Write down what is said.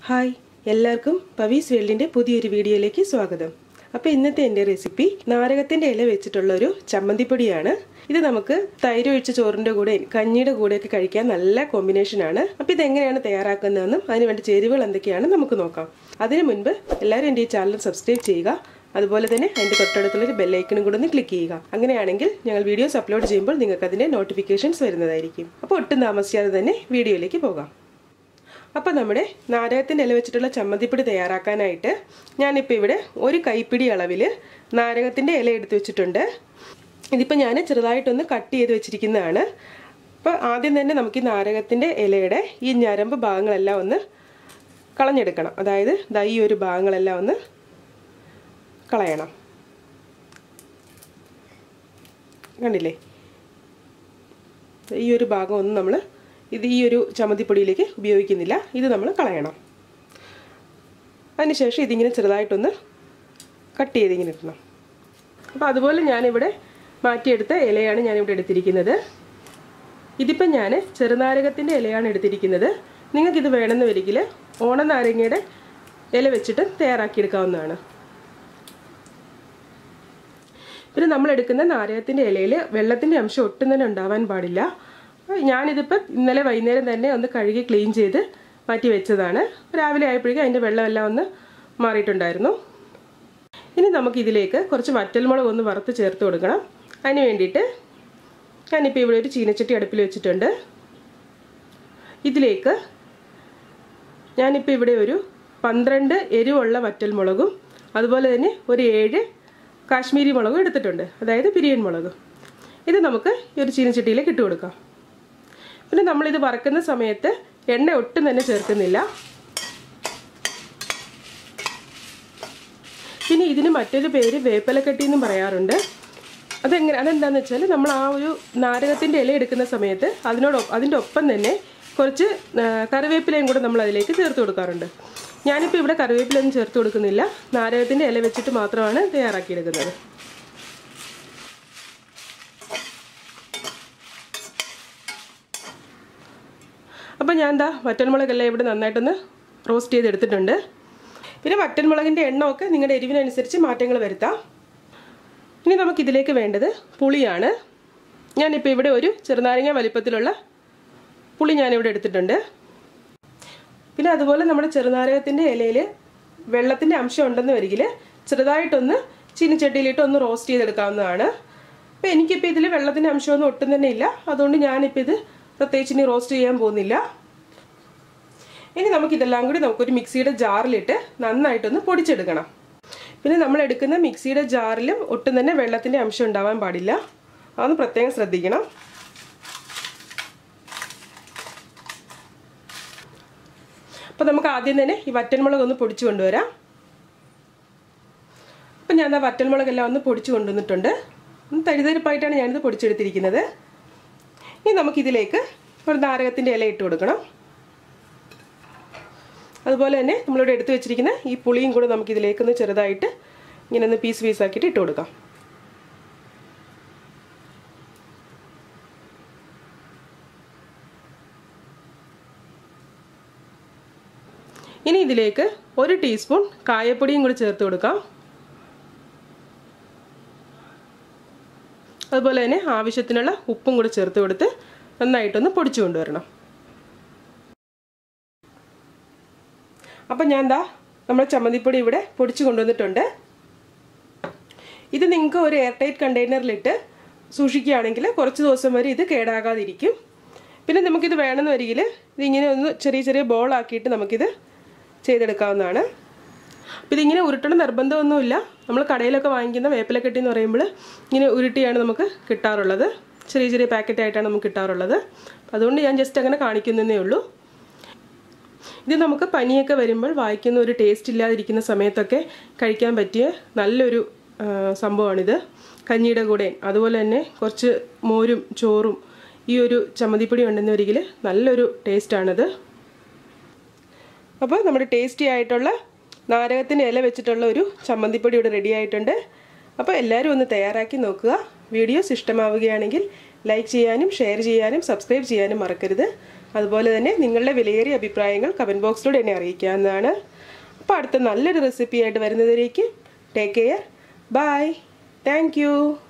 hi എല്ലാവർക്കും പവീസ് വേൾഡിൻ്റെ പുതിയൊരു വീഡിയോയിലേക്ക് സ്വാഗതം അപ്പോൾ ഇന്നത്തെ എൻ്റെ റെസിപ്പി നാരകത്തിൻ്റെ ഇല വെച്ചിട്ടുള്ള ഒരു ചമ്മന്തിപ്പൊടിയാണ് ഇത് നമുക്ക് തൈര് ഒഴിച്ച ചോറിൻ്റെ കൂടെ കഞ്ഞിയുടെ കൂടെയൊക്കെ കഴിക്കാൻ നല്ല കോമ്പിനേഷനാണ് അപ്പോൾ ഇതെങ്ങനെയാണ് തയ്യാറാക്കുന്നതെന്നും അതിന് വേണ്ട ചേരുവകൾ എന്തൊക്കെയാണ് നമുക്ക് നോക്കാം അതിനു മുൻപ് എല്ലാവരും എൻ്റെ ഈ ചാനൽ സബ്സ്ക്രൈബ് ചെയ്യുക അതുപോലെ തന്നെ അതിൻ്റെ തൊട്ടടുത്തുള്ളൊരു ബെല്ലൈക്കണും കൂടെ ഒന്ന് ക്ലിക്ക് ചെയ്യുക അങ്ങനെയാണെങ്കിൽ ഞങ്ങൾ വീഡിയോസ് അപ്ലോഡ് ചെയ്യുമ്പോൾ നിങ്ങൾക്ക് അതിൻ്റെ നോട്ടിഫിക്കേഷൻസ് വരുന്നതായിരിക്കും അപ്പോൾ ഒട്ടും താമസിയാതെ തന്നെ വീഡിയോയിലേക്ക് പോകാം അപ്പോൾ നമ്മുടെ നാരകത്തിൻ്റെ ഇല വെച്ചിട്ടുള്ള ചമ്മന്തിപ്പൊടി തയ്യാറാക്കാനായിട്ട് ഞാനിപ്പോൾ ഇവിടെ ഒരു കൈപ്പിടി അളവിൽ നാരകത്തിൻ്റെ ഇല എടുത്ത് വെച്ചിട്ടുണ്ട് ഇതിപ്പോൾ ഞാൻ ചെറുതായിട്ടൊന്ന് കട്ട് ചെയ്ത് വെച്ചിരിക്കുന്നതാണ് അപ്പോൾ ആദ്യം തന്നെ നമുക്ക് ഈ നാരകത്തിൻ്റെ ഇലയുടെ ഈ ഞരമ്പ് ഭാഗങ്ങളെല്ലാം ഒന്ന് കളഞ്ഞെടുക്കണം അതായത് ദാ ഈ ഒരു ഭാഗങ്ങളെല്ലാം ഒന്ന് കളയണം കണ്ടില്ലേ ഈ ഒരു ഭാഗം ഒന്നും നമ്മൾ ഇത് ഈ ഒരു ചമ്മന്തിപ്പൊടിയിലേക്ക് ഉപയോഗിക്കുന്നില്ല ഇത് നമ്മൾ കളയണം അതിനുശേഷം ഇതിങ്ങനെ ചെറുതായിട്ടൊന്ന് കട്ട് ചെയ്ത് ഇങ്ങനെ ഇടണം അപ്പോൾ അതുപോലെ ഞാനിവിടെ മാറ്റിയെടുത്ത ഇലയാണ് ഞാനിവിടെ എടുത്തിരിക്കുന്നത് ഇതിപ്പം ഞാൻ ചെറുനാരകത്തിൻ്റെ ഇലയാണ് എടുത്തിരിക്കുന്നത് നിങ്ങൾക്കിത് വേണമെന്ന് വരികിൽ ഓണനാരങ്ങയുടെ ഇല വെച്ചിട്ട് തയ്യാറാക്കിയെടുക്കാവുന്നതാണ് പിന്നെ നമ്മൾ എടുക്കുന്ന നാരകത്തിൻ്റെ ഇലയിൽ വെള്ളത്തിൻ്റെ അംശം ഒട്ടും തന്നെ ഉണ്ടാവാൻ പാടില്ല ഞാനിതിപ്പോൾ ഇന്നലെ വൈകുന്നേരം തന്നെ ഒന്ന് കഴുകി ക്ലീൻ ചെയ്ത് മാറ്റി വെച്ചതാണ് രാവിലെ ആയപ്പോഴേക്കും അതിൻ്റെ വെള്ളമെല്ലാം ഒന്ന് മാറിയിട്ടുണ്ടായിരുന്നു ഇനി നമുക്ക് ഇതിലേക്ക് കുറച്ച് വറ്റൽമുളക് ഒന്ന് വറുത്ത് ചേർത്ത് കൊടുക്കണം അതിന് വേണ്ടിയിട്ട് ഞാനിപ്പോൾ ഇവിടെ ഒരു ചീനച്ചട്ടി അടുപ്പിൽ വെച്ചിട്ടുണ്ട് ഇതിലേക്ക് ഞാനിപ്പോൾ ഇവിടെ ഒരു പന്ത്രണ്ട് എരിവുള്ള വറ്റൽമുളകും അതുപോലെ തന്നെ ഒരു ഏഴ് കാശ്മീരി മുളകും എടുത്തിട്ടുണ്ട് അതായത് പിരിയൻ മുളക് ഇത് നമുക്ക് ഈ ഒരു ചീനച്ചട്ടിയിലേക്ക് ഇട്ട് കൊടുക്കാം പിന്നെ നമ്മളിത് വറക്കുന്ന സമയത്ത് എണ്ണ ഒട്ടും തന്നെ ചേർക്കുന്നില്ല പിന്നെ ഇതിന് മറ്റൊരു പേര് വേപ്പലക്കട്ടി എന്നും പറയാറുണ്ട് അതെങ്ങനെ അതെന്താണെന്ന് വെച്ചാൽ നമ്മൾ ആ ഒരു നാരകത്തിൻ്റെ ഇല എടുക്കുന്ന സമയത്ത് അതിനോട് അതിൻ്റെ ഒപ്പം തന്നെ കുറച്ച് കറിവേപ്പിലയും കൂടെ നമ്മൾ അതിലേക്ക് ചേർത്ത് കൊടുക്കാറുണ്ട് ഞാനിപ്പോൾ ഇവിടെ കറിവേപ്പിലൊന്നും ചേർത്ത് കൊടുക്കുന്നില്ല നാരകത്തിൻ്റെ ഇല വെച്ചിട്ട് മാത്രമാണ് തയ്യാറാക്കിയെടുക്കുന്നത് അപ്പോൾ ഞാൻ എന്താ വറ്റൽമുളകെല്ലാം ഇവിടെ നന്നായിട്ടൊന്ന് റോസ്റ്റ് ചെയ്തെടുത്തിട്ടുണ്ട് പിന്നെ വറ്റൽമുളകിൻ്റെ എണ്ണമൊക്കെ നിങ്ങളുടെ എരിവിനനുസരിച്ച് മാറ്റങ്ങൾ വരുത്താം ഇനി നമുക്കിതിലേക്ക് വേണ്ടത് പുളിയാണ് ഞാനിപ്പോൾ ഇവിടെ ഒരു ചെറുനാരങ്ങ വലിപ്പത്തിലുള്ള പുളി ഞാനിവിടെ എടുത്തിട്ടുണ്ട് പിന്നെ അതുപോലെ നമ്മുടെ ചെറുനാരകത്തിൻ്റെ ഇലയിൽ വെള്ളത്തിൻ്റെ അംശം ഉണ്ടെന്ന് വരികിൽ ചെറുതായിട്ടൊന്ന് ചീനിച്ചട്ടിയിലിട്ട് ഒന്ന് റോസ്റ്റ് ചെയ്തെടുക്കാവുന്നതാണ് അപ്പോൾ എനിക്കിപ്പോൾ ഇതിൽ വെള്ളത്തിൻ്റെ അംശമൊന്നും ഒട്ടും തന്നെ ഇല്ല അതുകൊണ്ട് ഞാനിപ്പോൾ ഇത് പ്രത്യേകിച്ച് ഇനി റോസ്റ്റ് ചെയ്യാൻ പോകുന്നില്ല ഇനി നമുക്കിതെല്ലാം കൂടി നമുക്കൊരു മിക്സിയുടെ ജാറിലിട്ട് നന്നായിട്ടൊന്ന് പൊടിച്ചെടുക്കണം പിന്നെ നമ്മൾ എടുക്കുന്ന മിക്സിയുടെ ജാറിലും ഒട്ടും തന്നെ വെള്ളത്തിൻ്റെ അംശം ഉണ്ടാവാൻ പാടില്ല അതൊന്ന് പ്രത്യേകം ശ്രദ്ധിക്കണം അപ്പോൾ നമുക്ക് ആദ്യം തന്നെ ഈ വറ്റൽമുളക് ഒന്ന് പൊടിച്ചു കൊണ്ടുവരാം അപ്പം ഞാൻ ആ വറ്റൽമുളകെല്ലാം ഒന്ന് പൊടിച്ചു കൊണ്ടുവന്നിട്ടുണ്ട് ഒന്ന് തരിതരിപ്പായിട്ടാണ് ഞാനിത് പൊടിച്ചെടുത്തിരിക്കുന്നത് ഇനി നമുക്കിതിലേക്ക് ഒരു നാരകത്തിൻ്റെ ഇല ഇട്ട് കൊടുക്കണം അതുപോലെ തന്നെ നമ്മളിവിടെ എടുത്തു വെച്ചിരിക്കുന്ന ഈ പുളിയും കൂടെ നമുക്കിതിലേക്കൊന്ന് ചെറുതായിട്ട് ഇങ്ങനെ ഒന്ന് പീസ് പീസാക്കിയിട്ട് ഇട്ട് കൊടുക്കാം ഇനി ഇതിലേക്ക് ഒരു ടീസ്പൂൺ കായപ്പൊടിയും കൂടി ചേർത്ത് കൊടുക്കാം അതുപോലെ തന്നെ ആവശ്യത്തിനുള്ള ഉപ്പും കൂടി ചേർത്ത് കൊടുത്ത് നന്നായിട്ടൊന്ന് പൊടിച്ചു കൊണ്ടുവരണം അപ്പം ഞാൻ എന്താ നമ്മുടെ ചമ്മന്തിപ്പൊടി ഇവിടെ പൊടിച്ചു കൊണ്ടുവന്നിട്ടുണ്ട് ഇത് നിങ്ങൾക്ക് ഒരു എയർ ടൈറ്റ് കണ്ടെയ്നറിലിട്ട് സൂക്ഷിക്കുകയാണെങ്കിൽ കുറച്ച് ദിവസം വരെ ഇത് കേടാകാതിരിക്കും പിന്നെ നമുക്കിത് വേണമെന്ന് വരികിൽ ഇതിങ്ങനെ ഒന്ന് ചെറിയ ചെറിയ ബോളാക്കിയിട്ട് നമുക്കിത് ചെയ്തെടുക്കാവുന്നതാണ് അപ്പോൾ ഇതിങ്ങനെ ഉരുട്ടണം നിർബന്ധമൊന്നുമില്ല നമ്മൾ കടയിലൊക്കെ വാങ്ങിക്കുന്ന വേപ്പിലക്കെട്ടി എന്ന് പറയുമ്പോൾ ഇങ്ങനെ ഉരുട്ടിയാണ് നമുക്ക് കിട്ടാറുള്ളത് ചെറിയ ചെറിയ പാക്കറ്റായിട്ടാണ് നമുക്ക് കിട്ടാറുള്ളത് അതുകൊണ്ട് ഞാൻ ജസ്റ്റ് അങ്ങനെ കാണിക്കുന്നതേ ഉള്ളൂ ഇത് നമുക്ക് പനിയൊക്കെ വരുമ്പോൾ വായിക്കുന്ന ഒരു ടേസ്റ്റ് ഇല്ലാതിരിക്കുന്ന സമയത്തൊക്കെ കഴിക്കാൻ പറ്റിയ നല്ലൊരു സംഭവമാണിത് കഞ്ഞിയുടെ കൂടെ അതുപോലെ തന്നെ കുറച്ച് മോരും ചോറും ഈ ഒരു ചമ്മന്തിപ്പൊടി ഉണ്ടെന്ന് ഒരിക്കൽ നല്ലൊരു ടേസ്റ്റാണിത് അപ്പോൾ നമ്മുടെ ടേസ്റ്റി ആയിട്ടുള്ള നാരകത്തിൻ്റെ ഇല വെച്ചിട്ടുള്ള ഒരു ചമ്മന്തിപ്പൊടി ഇവിടെ റെഡി ആയിട്ടുണ്ട് അപ്പോൾ എല്ലാവരും ഒന്ന് തയ്യാറാക്കി നോക്കുക വീഡിയോസ് ഇഷ്ടമാവുകയാണെങ്കിൽ ലൈക്ക് ചെയ്യാനും ഷെയർ ചെയ്യാനും സബ്സ്ക്രൈബ് ചെയ്യാനും മറക്കരുത് അതുപോലെ തന്നെ നിങ്ങളുടെ വിലയേറിയ അഭിപ്രായങ്ങൾ കമൻറ്റ് ബോക്സിലൂടെ എന്നെ അറിയിക്കാവുന്നതാണ് അപ്പോൾ അടുത്ത നല്ലൊരു റെസിപ്പിയായിട്ട് വരുന്നതിലേക്ക് ടേക്ക് കെയർ ബൈ താങ്ക്